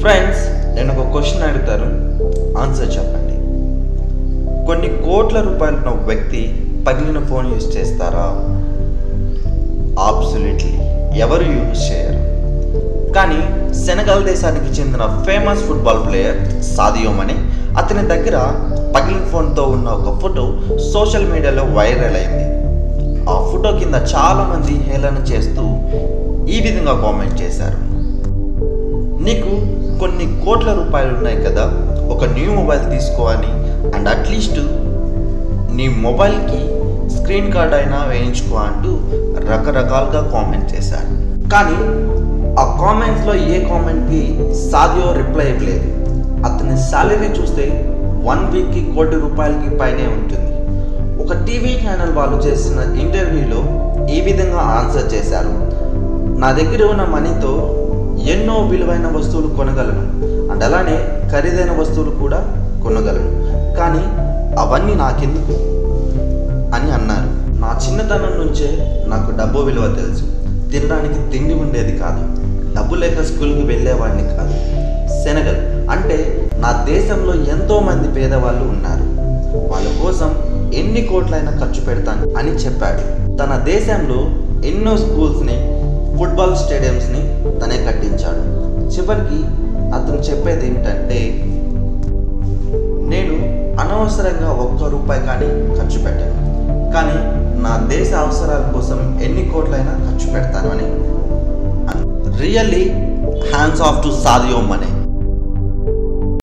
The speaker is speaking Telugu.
ఫ్రెండ్స్ నేను ఒక క్వశ్చన్ అడుగుతాను ఆన్సర్ చెప్పండి కొన్ని కోట్ల రూపాయలు ఉన్న వ్యక్తి పగిలిన ఫోన్ యూజ్ చేస్తారా ఆబ్సల్యూట్లీ ఎవరు యూజ్ చేయరు కానీ సెనగల్ దేశానికి చెందిన famous football player Sadio Mane అతని దగ్గర పగిలిన ఫోన్తో ఉన్న ఒక ఫోటో సోషల్ మీడియాలో వైరల్ అయింది ఆ ఫోటో కింద చాలామంది హేళన చేస్తూ ఈ విధంగా కామెంట్ చేశారు నీకు కొన్ని కోట్ల రూపాయలు ఉన్నాయి కదా ఒక న్యూ మొబైల్ తీసుకో అని అండ్ అట్లీస్ట్ నీ మొబైల్కి స్క్రీన్ కార్డ్ అయినా వేయించుకో అంటూ రకరకాలుగా కామెంట్ చేశారు కానీ ఆ కామెంట్స్లో ఏ కామెంట్కి సాదియో రిప్లై ఇవ్వలేదు అతని శాలరీ చూస్తే వన్ వీక్కి కోటి రూపాయలకి పైనే ఉంటుంది ఒక టీవీ ఛానల్ వాళ్ళు చేసిన ఇంటర్వ్యూలో ఈ విధంగా ఆన్సర్ చేశారు నా దగ్గర ఉన్న మనీతో ఎన్నో విలువైన వస్తువులు కొనగలను అండ్ అలానే ఖరీదైన వస్తువులు కూడా కొనగలను కానీ అవన్నీ నాకెందుకు అని అన్నారు నా చిన్నతనం నుంచే నాకు డబ్బు విలువ తెలుసు తినడానికి తిండి ఉండేది కాదు డబ్బు లేక స్కూల్కి వెళ్ళేవాడిని కాదు సెనగల్ అంటే నా దేశంలో ఎంతో మంది పేదవాళ్ళు ఉన్నారు వాళ్ళ కోసం ఎన్ని కోట్లైనా ఖర్చు పెడతాను అని చెప్పాడు తన దేశంలో ఎన్నో స్కూల్స్ని ఫుట్బాల్ స్టేడియంస్ని తనే కట్టించాడు చివరికి అతను చెప్పేది ఏమిటంటే నేను అనవసరంగా ఒక్క రూపాయి కానీ ఖర్చు పెట్టను కానీ నా దేశ అవసరాల కోసం ఎన్ని కోట్లైనా ఖర్చు పెడతాను అని really hands off to Sadio money